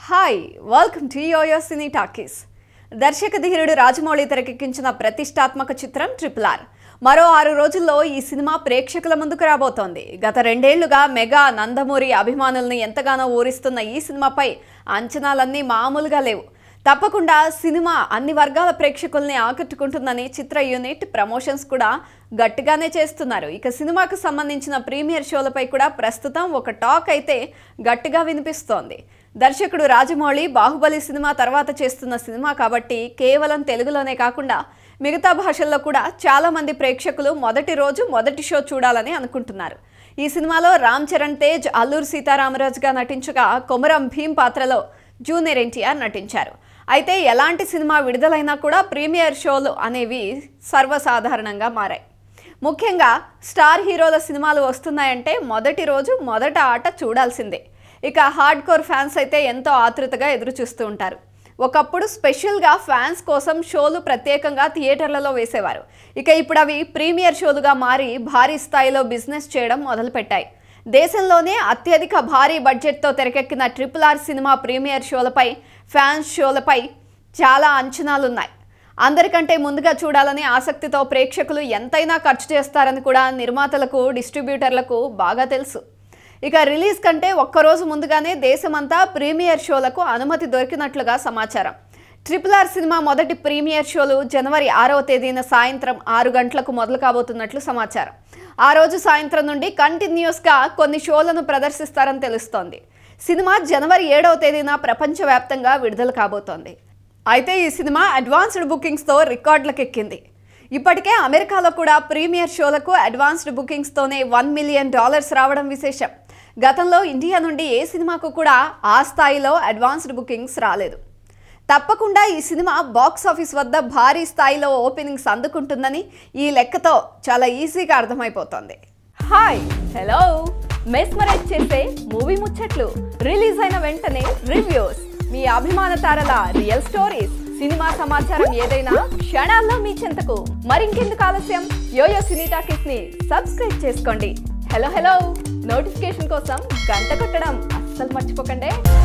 hi welcome to YoYo cine talkies దర్శక ధీరుడు రాజమౌళి తెరకెక్కించిన ప్రతిష్టాత్మక చిత్రం ట్రిపుల్ ఆర్ మరో ఆరు రోజుల్లో ఈ సినిమా ప్రేక్షకుల ముందుకు రాబోతోంది గత రెండేళ్లుగా మెగా నందమూరి అభిమానుల్ని ఎంతగానో ఊరిస్తున్న ఈ సినిమాపై అంచనాలన్నీ మామూలుగా లేవు తప్పకుండా సినిమా అన్ని వర్గాల ప్రేక్షకుల్ని ఆకట్టుకుంటుందని చిత్ర యూనిట్ ప్రమోషన్స్ కూడా గట్టిగానే చేస్తున్నారు ఇక సినిమాకు సంబంధించిన ప్రీమియర్ షోలపై కూడా ప్రస్తుతం ఒక టాక్ అయితే గట్టిగా వినిపిస్తోంది దర్శకుడు రాజమౌళి బాహుబలి సినిమా తర్వాత చేస్తున్న సినిమా కాబట్టి కేవలం తెలుగులోనే కాకుండా మిగతా భాషల్లో కూడా చాలా మంది ప్రేక్షకులు మొదటి రోజు మొదటి షో చూడాలని అనుకుంటున్నారు ఈ సినిమాలో రామ్ చరణ్ తేజ్ అల్లూరు సీతారామరాజుగా నటించగా కొమరం భీం పాత్రలో జూనియర్ ఎన్టీఆర్ నటించారు అయితే ఎలాంటి సినిమా విడుదలైనా కూడా ప్రీమియర్ షోలు అనేవి సర్వసాధారణంగా మారాయి ముఖ్యంగా స్టార్ హీరోల సినిమాలు వస్తున్నాయంటే మొదటి రోజు మొదట ఆట చూడాల్సిందే ఇక హార్డ్ కోర్ ఫ్యాన్స్ అయితే ఎంతో ఆతృతగా ఎదురు చూస్తూ ఉంటారు ఒకప్పుడు స్పెషల్గా ఫ్యాన్స్ కోసం షోలు ప్రత్యేకంగా థియేటర్లలో వేసేవారు ఇక ఇప్పుడు అవి ప్రీమియర్ షోలుగా మారి భారీ స్థాయిలో బిజినెస్ చేయడం మొదలుపెట్టాయి దేశంలోనే అత్యధిక భారీ బడ్జెట్తో తెరకెక్కిన ట్రిపుల్ ఆర్ సినిమా ప్రీమియర్ షోలపై ఫ్యాన్స్ షోలపై చాలా అంచనాలున్నాయి అందరికంటే ముందుగా చూడాలని ఆసక్తితో ప్రేక్షకులు ఎంతైనా ఖర్చు చేస్తారని కూడా నిర్మాతలకు డిస్ట్రిబ్యూటర్లకు బాగా తెలుసు ఇక రిలీజ్ కంటే ఒక్కరోజు ముందుగానే దేశమంతా ప్రీమియర్ షోలకు అనుమతి దొరికినట్లుగా సమాచారం ట్రిపుల్ ఆర్ సినిమా మొదటి ప్రీమియర్ షోలు జనవరి ఆరవ తేదీన సాయంత్రం ఆరు గంటలకు మొదలు కాబోతున్నట్లు సమాచారం ఆ రోజు సాయంత్రం నుండి కంటిన్యూస్గా కొన్ని షోలను ప్రదర్శిస్తారని తెలుస్తోంది సినిమా జనవరి ఏడవ తేదీన ప్రపంచవ్యాప్తంగా విడుదల కాబోతోంది అయితే ఈ సినిమా అడ్వాన్స్డ్ బుకింగ్స్తో రికార్డులకు ఎక్కింది ఇప్పటికే అమెరికాలో కూడా ప్రీమియర్ షోలకు అడ్వాన్స్డ్ బుకింగ్స్తోనే వన్ మిలియన్ డాలర్స్ రావడం విశేషం గతంలో ఇండియా నుండి ఏ సినిమాకు కూడా ఆ స్థాయిలో అడ్వాన్స్డ్ బుకింగ్స్ రాలేదు తప్పకుండా ఈ సినిమా బాక్స్ ఆఫీస్ వద్ద భారీ స్థాయిలో ఓపెనింగ్స్ అందుకుంటుందని ఈ లెక్కతో చాలా ఈజీగా అర్థమైపోతోంది హాయ్ హలో మెస్మరైజ్ చేసే మూవీ ముచ్చట్లు రిలీజ్ అయిన వెంటనే రివ్యూస్ మీ అభిమాన తారల రియల్ స్టోరీస్ సినిమా సమాచారం ఏదైనా క్షణాల్లో మీ చెంతకు మరింకెందుకు ఆలస్యం యోయో సినీ టాకీస్ ని సబ్స్క్రైబ్ చేసుకోండి హలో హలో నోటిఫికేషన్ కోసం గంట కొట్టడం అస్సలు మర్చిపోకండి